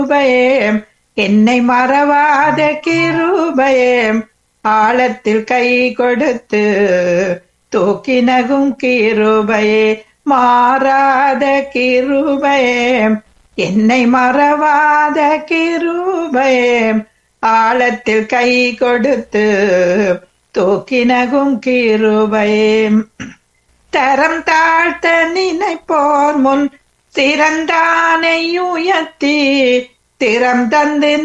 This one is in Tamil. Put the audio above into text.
கிருபையே என்னை மறவாத கிருபையே ஆழத்தில் கை கொடுத்து தூக்கினகும் கிருபையே மாறாத கிருபையே என்னை மறவாத கிருபையே ஆழத்தில் கை கொடுத்து தூக்கினகும் கிருபையே தரம் தாழ்த்த நினைப்போர் முன் சிறந்தானை உயர்த்தி திறம் தந்து